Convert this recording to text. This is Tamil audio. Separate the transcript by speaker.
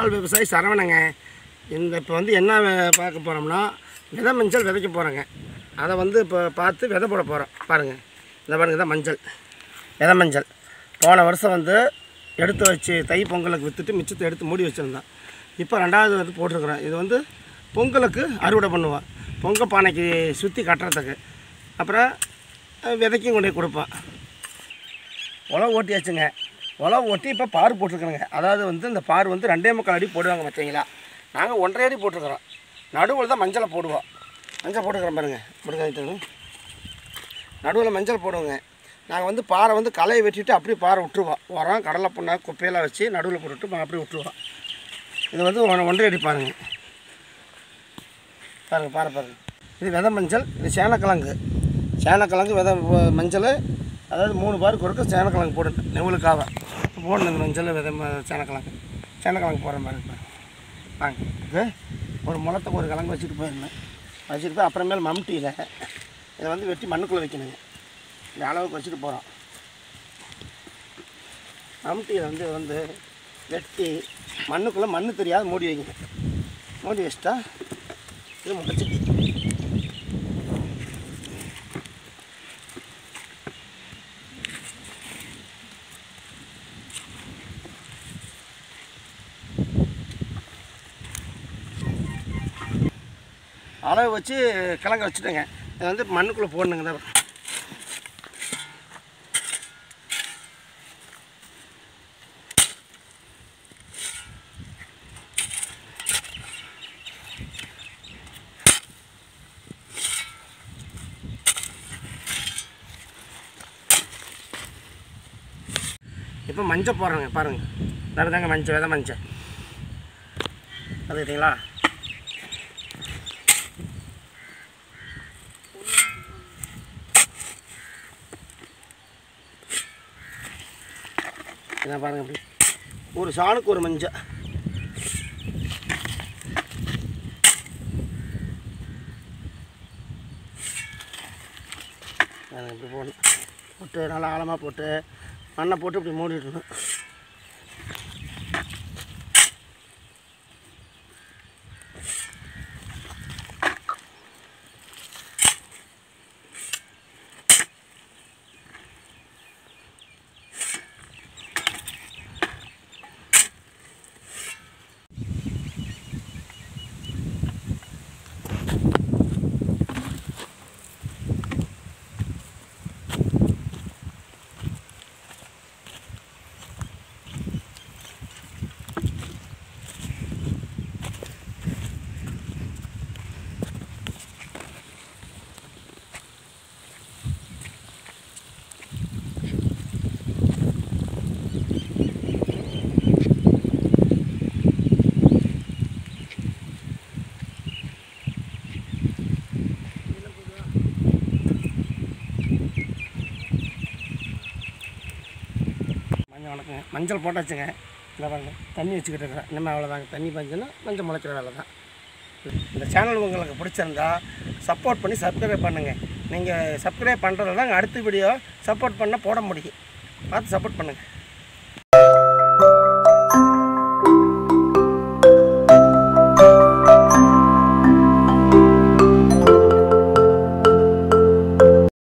Speaker 1: உங்கள் விவசாயி சரவணங்க இந்த இப்போ வந்து என்ன வே- பார்க்க போகிறோம்னா விதை மஞ்சள் விதைக்க போகிறோங்க அதை வந்து இப்போ பார்த்து விதை போட போகிறோம் பாருங்கள் இந்த பாருங்க இதான் மஞ்சள் விதை மஞ்சள் போன வருஷம் வந்து எடுத்து வச்சு தை பொங்கலுக்கு விற்றுட்டு மிச்சத்தை எடுத்து மூடி வச்சுருந்தோம் இப்போ ரெண்டாவது வந்து போட்டிருக்கிறோம் இது வந்து பொங்கலுக்கு அறுவடை பண்ணுவோம் பொங்கல் பானைக்கு சுற்றி கட்டுறதுக்கு அப்புறம் அஹ், விதைக்கும் கொண்டு போய் கொடுப்போம் உழவு ஓட்டியாச்சுங்க உழவு ஓட்டி இப்போ பார் போட்டிருக்கிறோங்க அதாவது வந்து இந்த பார் வந்து ரெண்டே முக்கால் அடி போடுவாங்க மற்றவங்களா நாங்கள் ஒன்றரை அடி போட்டிருக்கிறோம் நடுவில் தான் மஞ்சளை போடுவோம் மஞ்சள் போட்டுக்கிறோம் பாருங்க முருகாயிட்டு நடுவில் மஞ்சள் போடுவோங்க நாங்கள் வந்து பாறை வந்து களையை வெட்டிட்டு அப்படியே பாறை விட்டுருவோம் உரம் கடலை புண்ணா குப்பையெல்லாம் வச்சு நடுவில் போட்டுட்டு ம- அப்படியே விட்டுருவோம் இது வந்து ஒன்- ஒன்றரை அடி பாருங்க பாருங்கள் பாரு பாருங்க இது விதை மஞ்சள் இது சேனக்கிழங்கு சேனக்கிழங்கு விதை வ- மஞ்சள் அதாவது மூணு பாருக்கு ஒருக்க சேனக்கிழங்கு போடணும் நெவுளுக்காக போடணும் இந்த மஞ்சள் விதை ம- சேனக்கிழங்கு சேனக்கிழங்கு போடுற மாதிரி பாருங்க வாங்க இது ஒரு முளத்துக்கு ஒரு கிழங்கு வச்சுட்டு போயிருந்தேன் வச்சுட்டு போய் அப்புறமேல் மம்டியில் இதை வந்து வெட்டி மண்ணுக்குள்ளே வைக்கணுங்க இந்த அளவுக்கு வச்சுட்டு போகிறோம் மம்டியில் வந்து வந்து வெட்டி மண்ணுக்குள்ளே மண்ணு தெரியாத மூடி வைங்க மூடி வச்சிட்டா இது முளைச்சி அளவு வச்சு கிழங்க வச்சுட்டேங்க இதை வந்து மண்ணுக்குள்ளே போடணுங்க தான் இப்போ மஞ்சள் போடுறோங்க பாருங்கள் வேறு தாங்க மஞ்சள் விதை மஞ்சள் பார்த்துக்கிட்டீங்களா இதை பாருங்க அப்படி ஒரு சாணுக்கு ஒரு மஞ்சள் அதை இப்படி போடணும் போட்டு நல்லா ஆழமாக போட்டு மண்ணை போட்டு இப்படி மூடிடணும் மஞ்சள் வணக்கங்க மஞ்சள் போட்டாச்சுங்க இந்த பாருங்க தண்ணி வச்சுக்கிட்டு இருக்கிறேன் இனிமேல் அவ்வளோதாங்க தண்ணி பஞ்சுன்னா மஞ்சள் முளைக்கிற வேலை தான் இந்த சேனல் உங்களுக்கு பிடிச்சிருந்தா சப்போர்ட் பண்ணி சப்ஸ்கிரைப் பண்ணுங்கள் நீங்கள் சப்ஸ்கிரைப் பண்ணுறதுல தான் அடுத்த வீடியோ சப்போர்ட் பண்ண போட முடியும் பார்த்து சப்போர்ட் பண்ணுங்கள்